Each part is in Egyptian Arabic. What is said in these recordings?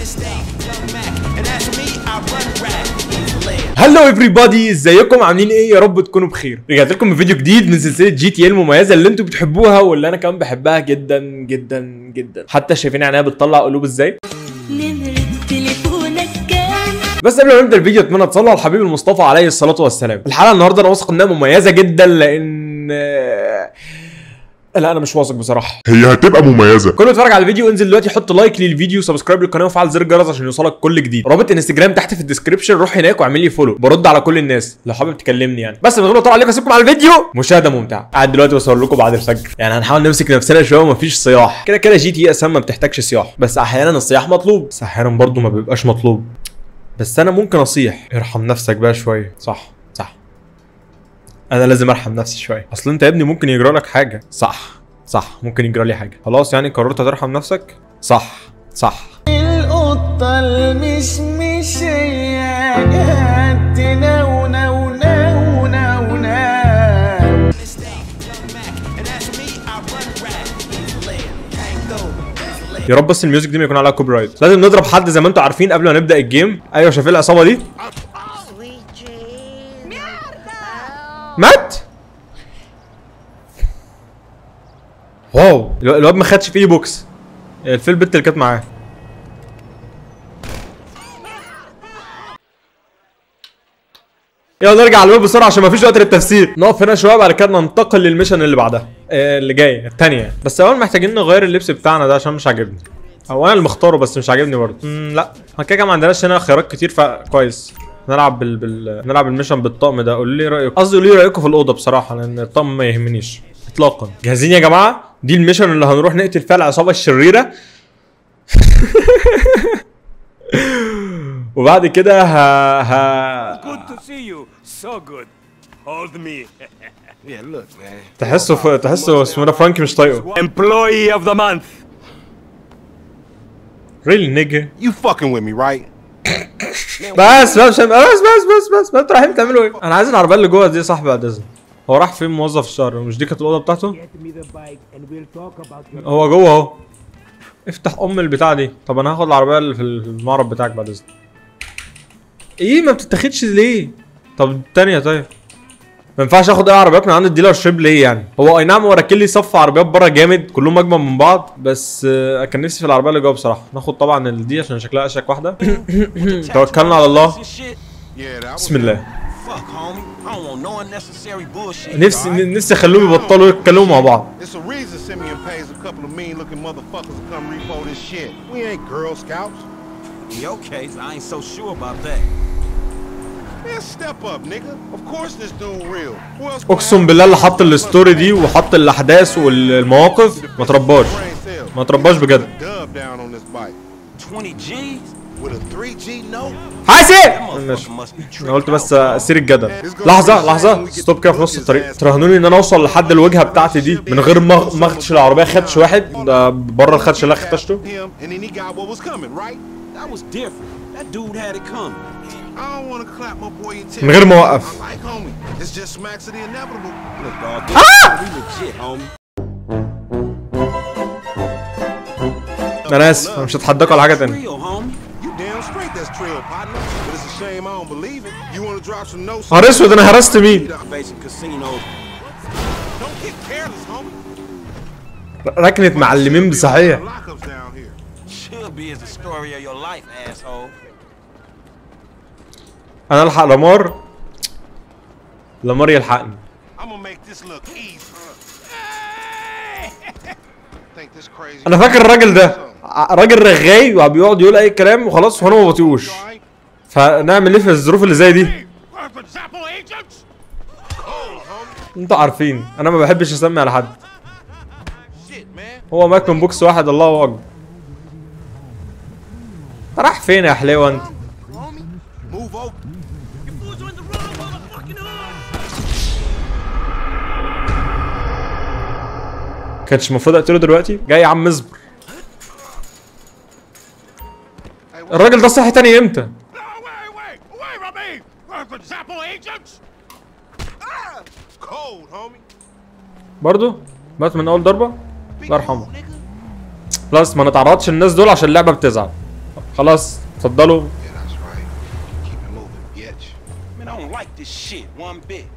هلو ايفري بادي ازيكم عاملين ايه يا رب تكونوا بخير رجعت لكم بفيديو جديد من سلسله جي تي المميزه اللي انتوا بتحبوها واللي انا كمان بحبها جدا جدا جدا حتى شايفين عينيها بتطلع قلوب ازاي نمرة تليفونك كام بس قبل ما نبدا الفيديو اتمنى تصلوا على الحبيب المصطفى عليه الصلاه والسلام الحلقه النهارده انا واثق انها مميزه جدا لان لا انا مش واثق بصراحه هي هتبقى مميزة كل ما اتفرج على الفيديو انزل دلوقتي حط لايك للفيديو سبسكرايب للقناه وفعل زر الجرس عشان يوصلك كل جديد رابط انستجرام تحت في الديسكربشن روح هناك واعمل لي فولو برد على كل الناس لو حابب تكلمني يعني بس من غير ما اطول عليكم اسيبكم على الفيديو مشاهده ممتعه قاعد دلوقتي بصور لكم بعد الفجر يعني هنحاول نمسك نفسنا شويه ومفيش صياح كده كده جي تي اس ما بتحتاجش صياح بس احيانا الصياح مطلوب بس احيانا برضه ما بيبقاش مطلوب بس انا ممكن اصيح ارحم نفسك بقى شويه صح صح انا لازم ارحم نفسي شويه اصل انت يا ابني ممكن يجرى لك حاجه صح صح ممكن يجرى لي حاجه خلاص يعني قررت ترحم نفسك صح صح القطة المشمشية جت نو نو نو نو نو يا رب بس الميوزك دي ما يكون عليها كوبي رايت لازم نضرب حد زي ما انتم عارفين قبل ما نبدا الجيم ايوه شايفين العصابه دي مات واو الو- الواد ما خدش في ايدي بوكس الفيل البت اللي كانت معاه يلا نرجع على الويب بسرعه عشان مفيش وقت للتفسير نقف هنا شويه بعد كده ننتقل للميشن اللي بعدها آه اللي جايه الثانيه بس اول محتاجين نغير اللبس بتاعنا ده عشان مش عاجبني او انا اللي مختاره بس مش عاجبني برضه مم، لا احنا كده كده ما عندناش هنا خيارات كتير فكويس نلعب بال... بال... نلعب الميشن بالطقم ده قولوا لي رايكم قصدي قولوا لي رايكم في الاوضه بصراحه لان الطقم ما يهمنيش اطلاقا جاهزين يا جماعه دي الميشن اللي هنروح نقتل فيها العصابه الشريره وبعد كده ه... ه... Good to see you. So good. Hold me. Yeah, look, man. تحسه ف... تحسه اسمه ده فرانكي مش طايقه Employee of the month. ريلي نيجا You fucking with me, right? بس بس بس بس بس بس بس انتوا رايحين تعملوا ايه؟ انا عايز العربيه اللي جوه دي يا صاحبي بعد اذنك هو راح فين موظف الشهر مش دي كانت الاوضه بتاعته؟ هو جوه اهو افتح ام البتاع دي طب انا هاخد العربيه اللي في المعرض بتاعك بعد اذنك ايه ما بتتاخدش ليه؟ طب التانية طيب ما ينفعش اخد اي عربيات من عند الديلر شيب ليه يعني هو اي نعم هو راكن لي صف عربيات بره جامد كلهم اجمل من بعض بس آه، كان نفسي في العربيه اللي جوه بصراحه ناخد طبعا ال- دي عشان شكلها اشيك واحده توكلنا على الله This shit? Yeah, that was بسم الله Fuck, homie. I don't want no unnecessary bullshit. نفسي alright? نفسي اخليهم يبطلوا يتكلموا مع بعض It's a reason Simeon pays a couple of mean looking motherfuckers to come repo this shit. We ain't Girl Scouts. In your case, I ain't so sure about that. Man, step up, nigga. Of course this dude real. Who else اقسم بالله اللي حط الستوري دي وحط الاحداث والمواقف ما ترباش ما ترباش بجد Dub down on this bike 20 G's? with a 3G note. حاسب That ماشي motherfucker must be انا tripping. قلت بس اسير الجدل لحظه لحظه ستوب كده في نص الطريق تراهنوني ان انا اوصل لحد الوجهه بتاعتي دي من غير ما ما اخدش العربيه خدش واحد ده بره الخدش اللي انا خدشته Him, and then he got what was coming, right? That was different. That dude had it coming. I don't want to clap my boy your tip. من غير ما اوقف I like homie. It's just smacks of the inevitable. Look, dog, this we legit, homie. انا اسف انا مش هتحداكوا على حاجه تانية Real, homie. You damn straight that's trill, partner. But it's a shame I don't believe it. You want to drop some notes? نهار اسود انا هرست مين Basic casino. Don't get careless, homie. ركنت معلمين بصحيح Lockups down here. Should be is the story of your life, asshole. انا الحق لامار لامار يلحقني I'm gonna make this look easy. Think this crazy? انا فاكر الراجل ده ع- راجل رغاي وبيقعد يقول اي كلام وخلاص وانا ما بطيقوش You alright? فنعمل ايه في الظروف اللي زي دي We're for Zappo agents. Cold, homie. انتوا عارفين انا ما بحبش اسمي على حد Shit, man. هو مات من بوكس واحد الله اكبر راح فين يا حليوه انت Homie, move over. كانش المفروض اقتله دلوقتي جاي يا عم اصبر Hey, what's الراجل ده صحي تاني امتى No, wait, wait, wait from me! We're for Zappo agents! Ah! Cold, homie. برضو مات من اول ضربه الله يرحمه بلس ما نتعرضش الناس دول عشان اللعبه بتزعل خلاص اتفضلوا Yeah, that's right. Keep it moving, bitch. Man, I don't like this shit one bit.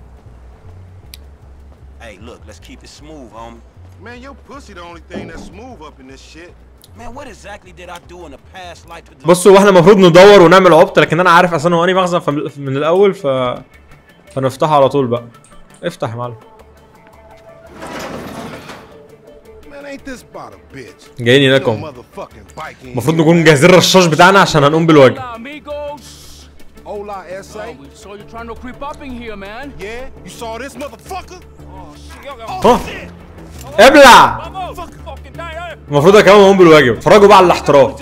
Hey, look, let's keep it smooth, homie. Man, your pussy the only thing that's smooth up in this shit. Man, what exactly did I do in a past life to بصوا احنا المفروض ندور ونعمل عبط لكن انا عارف اصلا هو انهي مخزن فم- من الاول ف فنفتحه على طول بقى افتح يا معلم Man, ain't this about a bitch? جايين هناك Little اهو motherfucking bike in المفروض here. نكون جاهزين الرشاش بتاعنا عشان هنقوم بالواجب Hola, amigos. Hola, Oh, SA. we saw you trying to creep up in here, man. Yeah, you saw this motherfucker? ها ابلع Vamos, fucking die, eh? المفروض انا كمان هقوم بالواجب اتفرجوا بقى على الاحتراف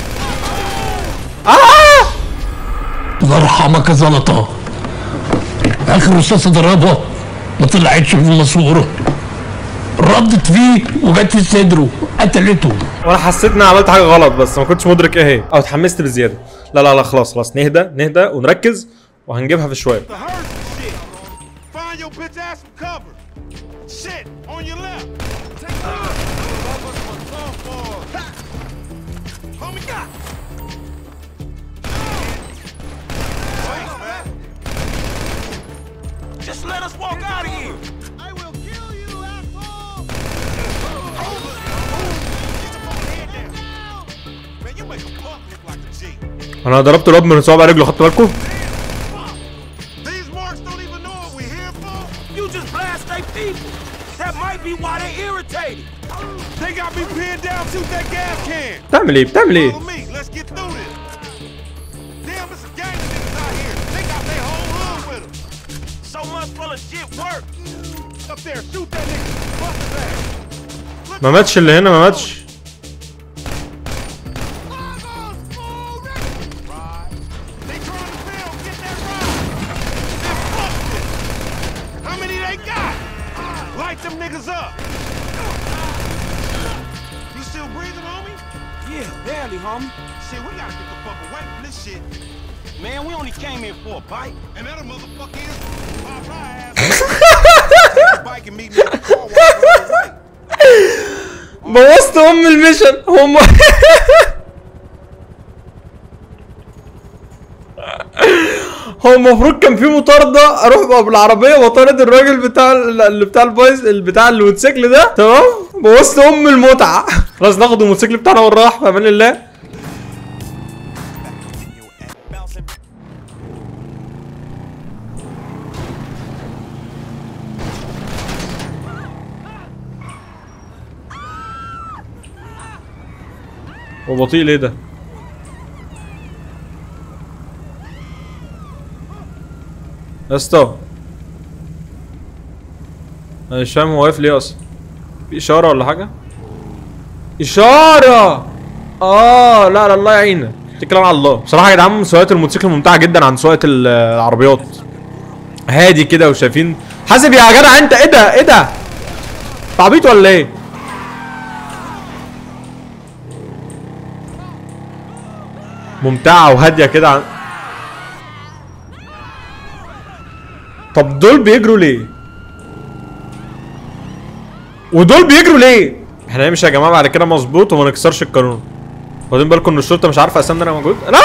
آه! الله يرحمك يا زلطة اخر رصاصة ضربها ما طلعتش في الماسورة ردت فيه وجت في صدره قتلته وانا حسيت ان أنا عملت حاجه غلط بس ما كنتش مدرك ايه هي او اتحمست بزياده لا لا لا خلاص خلاص نهدى نهدى ونركز وهنجيبها في شويه The hearse and shit. Find your bitch ass some cover. Shit, on your left. Homie, got. Thanks, man. Just let us walk out of here. I will kill you, asshole! Get your phone head down. Man, you make a punk look like a G. انا ضربت الواد من صوابع رجله خدت بالكم These marks don't even know what we're here for. You just blast they people. That might be why they irritated. They got me pinned down, shoot that gas can. بتعمل ايه بتعمل ايه Follow me, let's get through this. Damn, it's a gang of niggas out here. They got their whole hood with them. So much for legit work. Up there, shoot that nigga. Bust his ass. ما ماتش اللي هنا ما ماتش They trying to film, get that ride. Then fuck this. How many they got? Light them niggas up. You still breathing, homie? Yeah, barely, homie. Shit, we gotta get the fuck away from this shit. Man, we only came here for a bite. And that a motherfucker is pop my ass. Take the bike and meet me at the car wash right away. بوظت ام الميشن هم هو المفروض كان في مطاردة اروح بقى بالعربية واطارد الراجل بتاع ال- اللي بتاع البايز اللي بتاع الموتوسيكل ده تمام بوظت ام المتعة خلاص ناخد الموتوسيكل بتاعنا ونروح في امان الله هو بطيء ليه ده؟ يا اسطى انا مش فاهم هو واقف ليه اصلا في اشاره ولا حاجه اشاره اه لا لا الله يعينك اتكل على الله بصراحه يا جدعان سواقه الموتوسيكل ممتعه جدا عن سواقه ال- العربيات هادي كده وشايفين حاسب يا جدع انت ايه ده ايه ده أنت عبيط ولا ايه ممتعه وهاديه كده عن... طب دول بيجروا ليه ودول بيجروا ليه احنا نمشي يا جماعه بعد كده مظبوط وما نكسرش القانون واخدين بالكم ان الشرطه مش عارفه اساسا ان انا موجود لا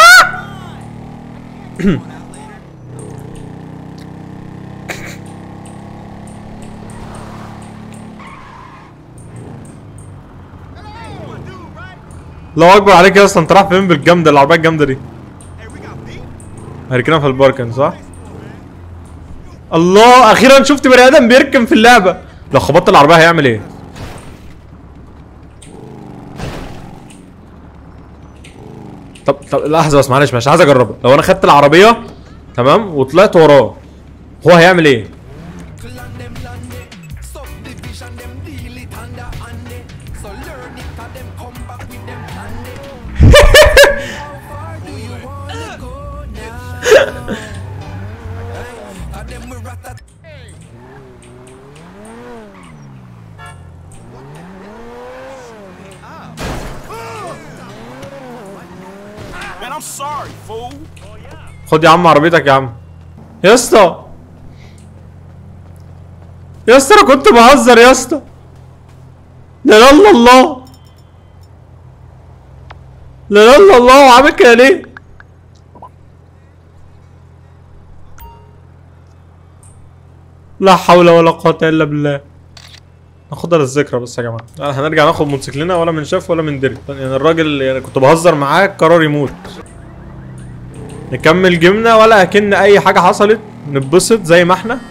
الله اكبر عليك يا اسطى انت رايح فين بالجامده العربيه الجامده دي هركنها في الباركن صح الله اخيرا شفت بني ادم بيركن في اللعبه لو خبطت العربيه هيعمل ايه طب طب لحظه بس معلش مش عايز اجربها لو انا خدت العربيه تمام وطلعت وراه هو هيعمل ايه Clan them land it, subdivision them deal it under and it. So learn it, cause them come back with them plan it. How far do you wanna go now? And them we rat Man, I'm sorry, fool. خد يا عم عربيتك يا عم يا اسطى يا اسطى انا كنت بهزر يا اسطى لا لا الله الله لا لا لا الله عامل كده ليه لا حول ولا قوة الا بالله ناخدها للذكرى بس يا جماعة لا، هنرجع ناخد موتوسيكلنا ولا من شاف ولا من دري يعني الراجل يعني كنت بهزر معاه قرر يموت نكمل جيمنا ولا اكن اي حاجة حصلت نتبسط زي ما احنا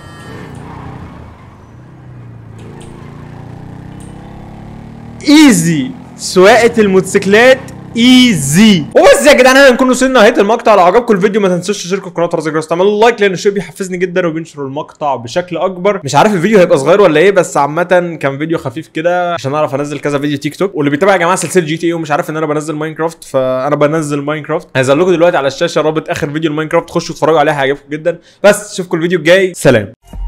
ايزي سواقة الموتوسيكلات ايزي وبس يا جدعان هنكون وصلنا نهايه المقطع لو عجبكم الفيديو ما تنسوش تشتركوا في قناه رازي جراس تعملوا لايك لان الشيء بيحفزني جدا وبينشر المقطع بشكل اكبر مش عارف الفيديو هيبقى صغير ولا ايه بس عامه كان فيديو خفيف كده عشان اعرف انزل كذا فيديو تيك توك واللي بيتابع يا جماعه سلسله جي تي اي ومش عارف ان انا بنزل ماينكرافت فانا بنزل ماينكرافت هنزل لكم دلوقتي على الشاشه رابط اخر فيديو الماينكرافت خشوا اتفرجوا عليه هيعجبكم جدا بس اشوفكم الفيديو الجاي سلام